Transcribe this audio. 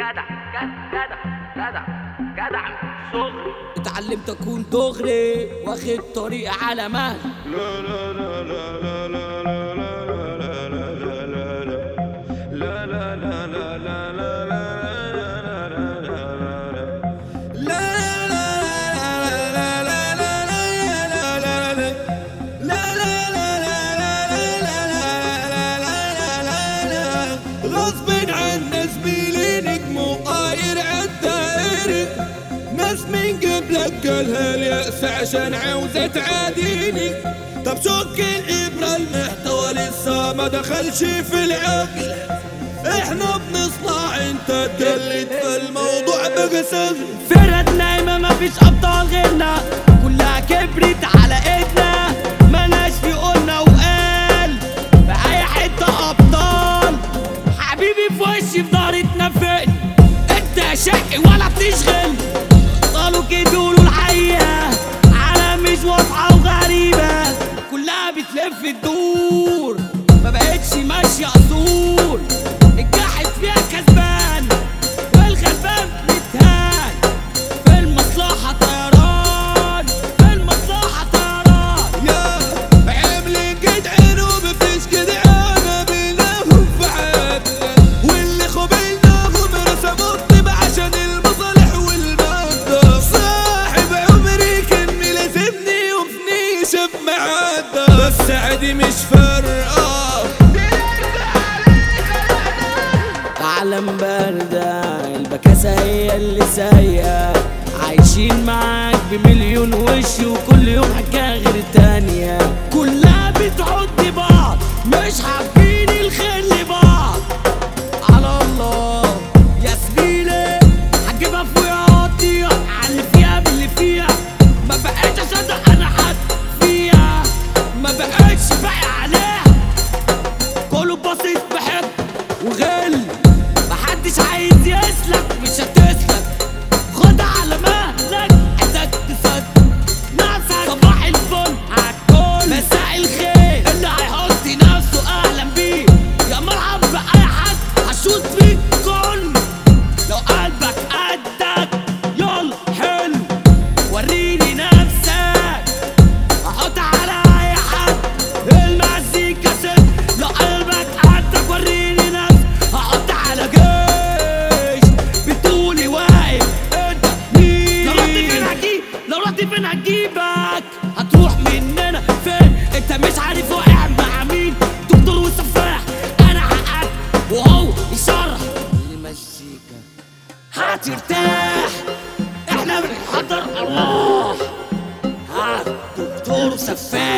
جدع جدع جدع جدع صغري اتعلمت اكون دغري واخد طريق على مهل غصب عنا زميلي نجم وطاير عالدائري ناس من قبلك قالها اليأس عشان عاوزة تعاديني طب شك الإبرة المحتوى لسه ما دخلش في العقل احنا بنصنع انت تقلد فالموضوع بقى سهل فرقة نايمة مفيش أبطال غيرنا كلها كبرت على إيدنا ملناش في قلنا وقال في أي حتة أبطال حبيبي في وشي في ظهري تنفقني أنت شقي ولا بتشغل قالوا كده بيقولوا الحقيقة على مش واضحة وغريبة كلها بتلف الدور ما بقتش ماشية أصول الجاحد فيها كسبان والغلبان متهان في المصلحة طيران في المصلحة طيران يا عاملين جدعان ومفيش جدعانة بيناهم في حياتنا واللي خبيناهم رسموا الطب عشان المصالح والمادة صاحب عمري كان ملازمني وفني شاف معادة بس عادي مش فارقة عالم باردة البكاسة هي اللي سايقة عايشين معاك بمليون وش وكل يوم حكاية غير التانية كلها بتعد بعض مش حابين الخير لبعض على الله يا زميلي هجيبها فوقيها هقضيها على اللي فيها باللي فيها ما بقتش اصدق انا حد فيها ما بقتش باقي عليها كله باصص بحب وغل محدش عايز يسلك مش هتسلك خد على مهلك عايزك تصدق نفسك صباح الفل عالكل مساء الخير اللي هيحط نفسه اهلا بيه يا مرحب باي حد هشوط فيك كل لو قلبك قدك يلا حلو وريني نفسك احط على اي حد المزيكا ست لو قلبك قدك وريني نفسك احط على جيش بتقولي واقف انت مين لو رحت فين هجيب لو رحت فين هجيبك هتروح مننا فين انت مش عارف واقع مع مين دكتور وسفاح انا حقك وهو يشرح المزيكا هترتاح احنا بنحضر ارواح ها دكتور سفاح